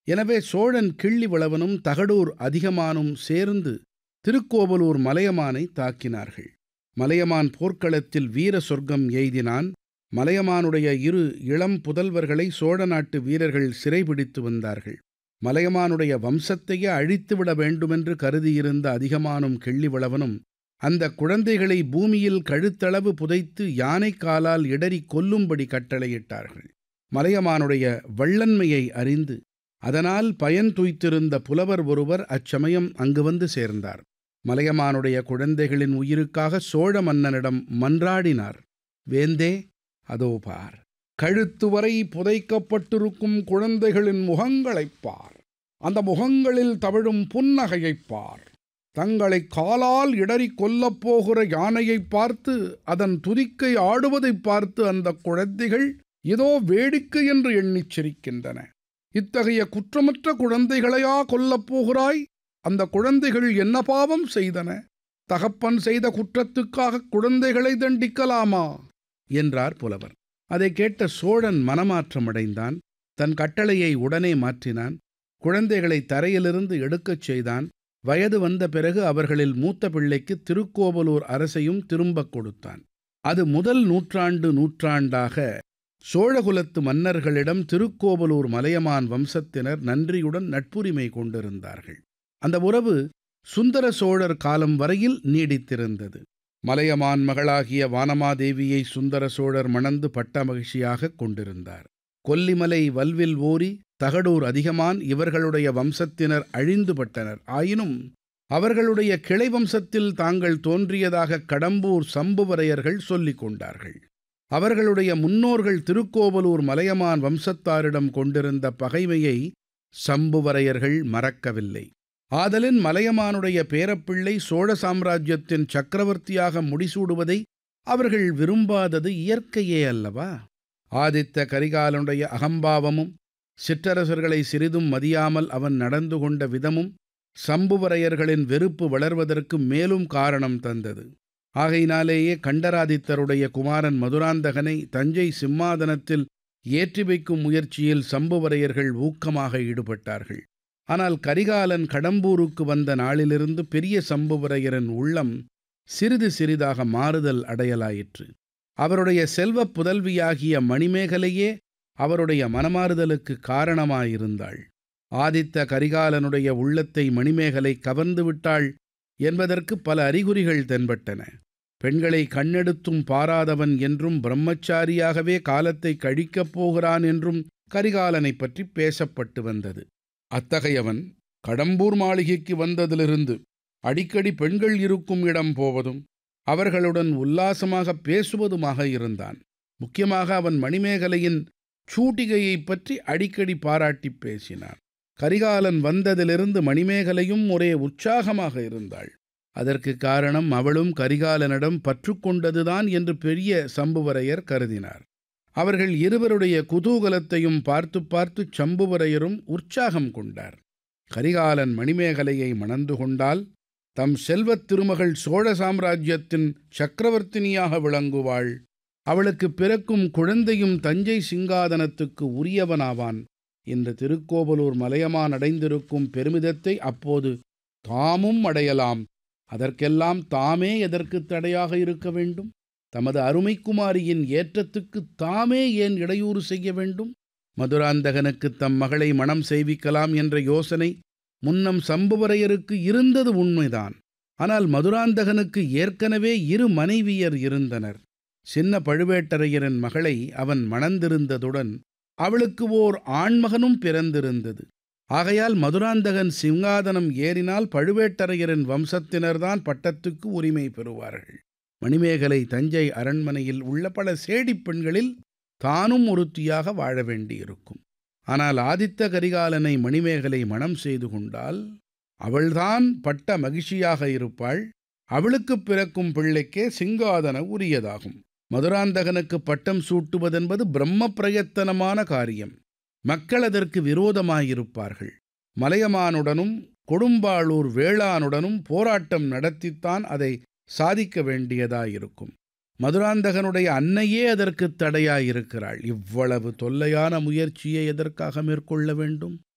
எனவே சோழன் கிள்ளிவளவனும் தகடூர் அதிகமானும் சேர்ந்து திருக்கோவலூர் மலையமானை தாக்கினார்கள் மலையமான் போர்க்களத்தில் வீர சொர்க்கம் எய்தினான் மலையமானுடைய இரு இளம் புதல்வர்களை சோழ நாட்டு வீரர்கள் சிறைபிடித்து வந்தார்கள் மலையமானுடைய வம்சத்தையே அழித்துவிட வேண்டுமென்று கருதியிருந்த அதிகமானும் கிள்ளிவளவனும் அந்த குழந்தைகளை பூமியில் கழுத்தளவு புதைத்து யானை காலால் இடறி கொல்லும்படி கட்டளையிட்டார்கள் மலையமானுடைய வள்ளன்மையை அறிந்து அதனால் பயன் துய்த்திருந்த புலவர் ஒருவர் அச்சமயம் அங்கு வந்து சேர்ந்தார் மலையமானுடைய குழந்தைகளின் உயிருக்காக சோழ மன்னனிடம் மன்றாடினார் வேந்தே அதோ பார் கழுத்து வரை புதைக்கப்பட்டிருக்கும் குழந்தைகளின் முகங்களைப் பார் அந்த முகங்களில் தவிழும் புன்னகையைப் பார் தங்களை காலால் இடறி கொல்லப் போகிற யானையைப் பார்த்து அதன் துதிக்கை ஆடுவதைப் பார்த்து அந்த குழந்தைகள் ஏதோ வேடிக்கை என்று எண்ணிச் சிரிக்கின்றன இத்தகைய குற்றமற்ற குழந்தைகளையா கொல்லப் போகிறாய் அந்த குழந்தைகள் என்ன பாவம் செய்தன தகப்பன் செய்த குற்றத்துக்காக குழந்தைகளை தண்டிக்கலாமா என்றார் புலவர் அதை கேட்ட சோழன் மனமாற்றமடைந்தான் தன் கட்டளையை உடனே மாற்றினான் குழந்தைகளை தரையிலிருந்து எடுக்கச் செய்தான் வயது வந்த பிறகு அவர்களில் மூத்த பிள்ளைக்கு திருக்கோவலூர் அரசையும் திரும்பக் கொடுத்தான் அது முதல் நூற்றாண்டு நூற்றாண்டாக சோழகுலத்து மன்னர்களிடம் திருக்கோவலூர் மலையமான் வம்சத்தினர் நன்றியுடன் நட்புரிமை கொண்டிருந்தார்கள் அந்த உறவு சுந்தர சோழர் காலம் வரையில் நீடித்திருந்தது மலையமான் மகளாகிய வானமாதேவியை சுந்தர சோழர் மணந்து பட்ட மகிழ்ச்சியாக கொண்டிருந்தார் கொல்லிமலை வல்வில் ஓரி தகடூர் அதிகமான் இவர்களுடைய வம்சத்தினர் அழிந்துபட்டனர் ஆயினும் அவர்களுடைய கிளை வம்சத்தில் தாங்கள் தோன்றியதாக கடம்பூர் சம்புவரையர்கள் சொல்லிக் கொண்டார்கள் அவர்களுடைய முன்னோர்கள் திருக்கோவலூர் மலையமான் வம்சத்தாரிடம் கொண்டிருந்த பகைமையை சம்புவரையர்கள் மறக்கவில்லை ஆதலின் மலையமானுடைய பேரப்பிள்ளை சோழ சாம்ராஜ்யத்தின் சக்கரவர்த்தியாக முடிசூடுவதை அவர்கள் விரும்பாதது இயற்கையே அல்லவா ஆதித்த கரிகாலனுடைய அகம்பாவமும் சிற்றரசர்களை சிறிதும் மதியாமல் அவன் நடந்து கொண்ட விதமும் சம்புவரையர்களின் வெறுப்பு வளர்வதற்கு மேலும் காரணம் தந்தது ஆகையினாலேயே கண்டராதித்தருடைய குமாரன் மதுராந்தகனை தஞ்சை சிம்மாதனத்தில் ஏற்றி வைக்கும் முயற்சியில் சம்புவரையர்கள் ஊக்கமாக ஈடுபட்டார்கள் ஆனால் கரிகாலன் கடம்பூருக்கு வந்த நாளிலிருந்து பெரிய சம்புவரையரின் உள்ளம் சிறிது சிறிதாக மாறுதல் அடையலாயிற்று அவருடைய செல்வப் புதல்வியாகிய மணிமேகலையே அவருடைய மனமாறுதலுக்கு காரணமாயிருந்தாள் ஆதித்த கரிகாலனுடைய உள்ளத்தை மணிமேகலை கவர்ந்து விட்டாள் என்பதற்கு பல அறிகுறிகள் தென்பட்டன பெண்களை கண்ணெடுத்தும் பாராதவன் என்றும் பிரம்மச்சாரியாகவே காலத்தை கழிக்கப் போகிறான் என்றும் கரிகாலனைப் பற்றி பேசப்பட்டு வந்தது அத்தகையவன் கடம்பூர் மாளிகைக்கு வந்ததிலிருந்து அடிக்கடி பெண்கள் இருக்கும் இடம் போவதும் அவர்களுடன் உல்லாசமாக பேசுவதுமாக இருந்தான் முக்கியமாக அவன் மணிமேகலையின் சூட்டிகையைப் பற்றி அடிக்கடி பாராட்டி பேசினான் கரிகாலன் வந்ததிலிருந்து மணிமேகலையும் ஒரே உற்சாகமாக இருந்தாள் அதற்கு காரணம் அவளும் கரிகாலனிடம் பற்றுக்கொண்டதுதான் என்று பெரிய சம்புவரையர் கருதினார் அவர்கள் இருவருடைய குதூகலத்தையும் பார்த்து பார்த்து சம்புவரையரும் உற்சாகம் கொண்டார் கரிகாலன் மணிமேகலையை மணந்து கொண்டால் தம் செல்வத் திருமகள் சோழ சாம்ராஜ்யத்தின் சக்கரவர்த்தினியாக விளங்குவாள் அவளுக்கு பிறக்கும் குழந்தையும் தஞ்சை சிங்காதனத்துக்கு உரியவனாவான் என்று திருக்கோவலூர் மலையமான் அடைந்திருக்கும் பெருமிதத்தை அப்போது தாமும் அடையலாம் அதற்கெல்லாம் தாமே எதற்கு தடையாக இருக்க வேண்டும் தமது அருமைக்குமாரியின் ஏற்றத்துக்கு தாமே ஏன் இடையூறு செய்ய வேண்டும் மதுராந்தகனுக்கு தம் மகளை மணம் செய்விக்கலாம் என்ற யோசனை முன்னம் சம்புவரையருக்கு இருந்தது உண்மைதான் ஆனால் மதுராந்தகனுக்கு ஏற்கனவே இரு மனைவியர் இருந்தனர் சின்ன பழுவேட்டரையரின் மகளை அவன் மணந்திருந்ததுடன் அவளுக்கு ஓர் ஆண்மகனும் பிறந்திருந்தது ஆகையால் மதுராந்தகன் சிங்காதனம் ஏறினால் பழுவேட்டரையரின் வம்சத்தினர்தான் பட்டத்துக்கு உரிமை பெறுவார்கள் மணிமேகலை தஞ்சை அரண்மனையில் உள்ள பல சேடிப் பெண்களில் தானும் ஒருத்தியாக வாழ வேண்டியிருக்கும் ஆனால் ஆதித்த கரிகாலனை மணிமேகலை மணம் செய்து கொண்டால் அவள்தான் பட்ட மகிழ்ச்சியாக இருப்பாள் அவளுக்குப் பிறக்கும் பிள்ளைக்கே சிங்காதன உரியதாகும் மதுராந்தகனுக்கு பட்டம் சூட்டுவதென்பது பிரம்ம பிரயத்தனமான காரியம் மக்கள் அதற்கு விரோதமாயிருப்பார்கள் மலையமானுடனும் கொடும்பாளூர் வேளானுடனும் போராட்டம் நடத்தித்தான் அதை சாதிக்க வேண்டியதாயிருக்கும் மதுராந்தகனுடைய அன்னையே அதற்கு தடையாயிருக்கிறாள் இவ்வளவு தொல்லையான முயற்சியை எதற்காக மேற்கொள்ள வேண்டும்